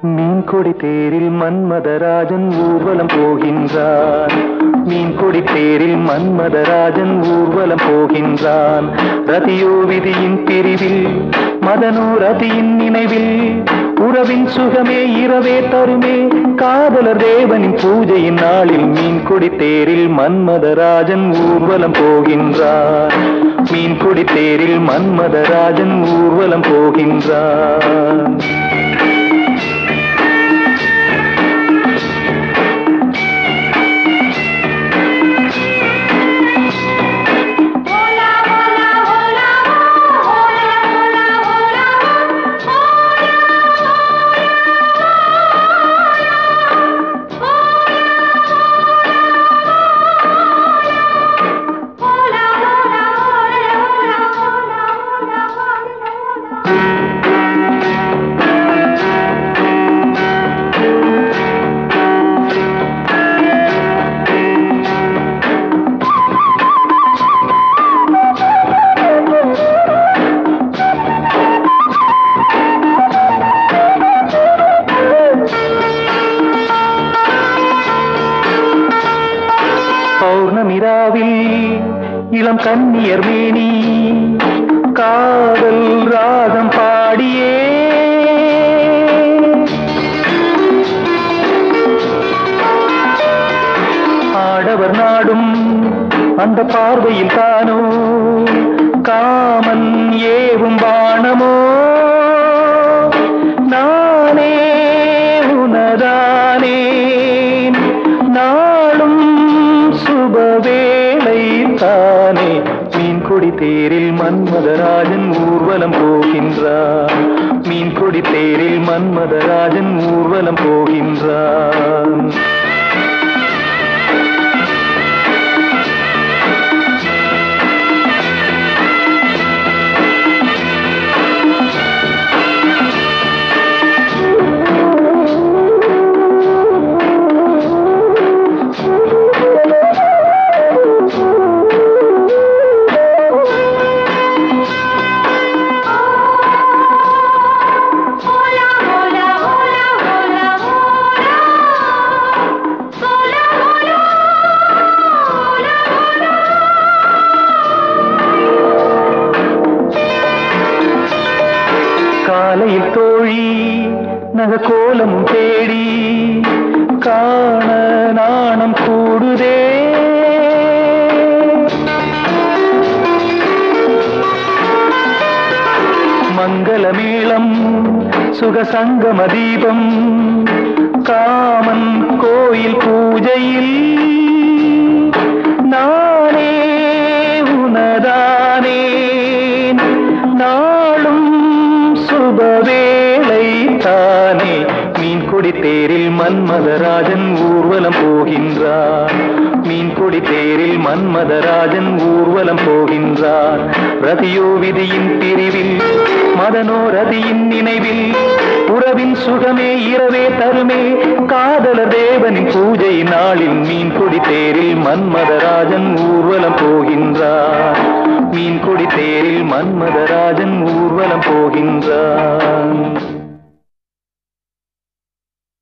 மீன்கொடி தேரில் மன்மதராஜன் ஊர்வலம் போகின்றான் மீன்கொடி தேரில் மன்மதராஜன் ஊர்வலம் போகின்றான் ரதியோ விதியின் பிரிவில் மதனோ ரதியின் நினைவில் உறவின் சுகமே இரவே தருமே காதலர் தேவனின் பூஜையின் நாளில் மீன்கொடி தேரில் மன்மதராஜன் ஊர்வலம் போகின்றான் மீன்கொடி தேரில் மன்மதராஜன் ஊர்வலம் போகின்றான் பௌர்ணமிராவில் இளம் கன்னியர் மேனி காதல் ராகம் பாடியே ஆடவர் நாடும் அந்த பார்வையில் தானோ காமன் ஏவும் பாணமோ நானே உனதானேன் நாளும் சுபவேளை தானே மீன்கொடி தேரில் மன்மதராஜன் ஊர்வலம் போகின்றான் மீன்கொடி தேரில் மன்மதராஜன் ஊர்வலம் போகின்றான் காலையில் தோழி நகக்கோலமும் தேடி காண நாணம் கூடுதே மங்களமேளம் சுகசங்கம தீபம் காமன் கோயில் பூஜையில் நானே உனதானேன் நாளும் சுபவேளை தானே மீன்கொடி தேரில் மன்மதராஜன் ஊர்வலம் போகின்றான் மீன்கொடி தேரில் மன்மதராஜன் ஊர்வலம் போகின்றான் ரதியோ விதியின் பிரிவில் மதனோ ரதியின் நினைவில் உறவின் சுகமே இரவே தருமே காதலர் தேவனின் பூஜை நாளில் மீன்கொடி தேரில் மன்மதராஜன் ஊர்வலம் போகின்றான் மீன்கொடி தேரில் மன்மத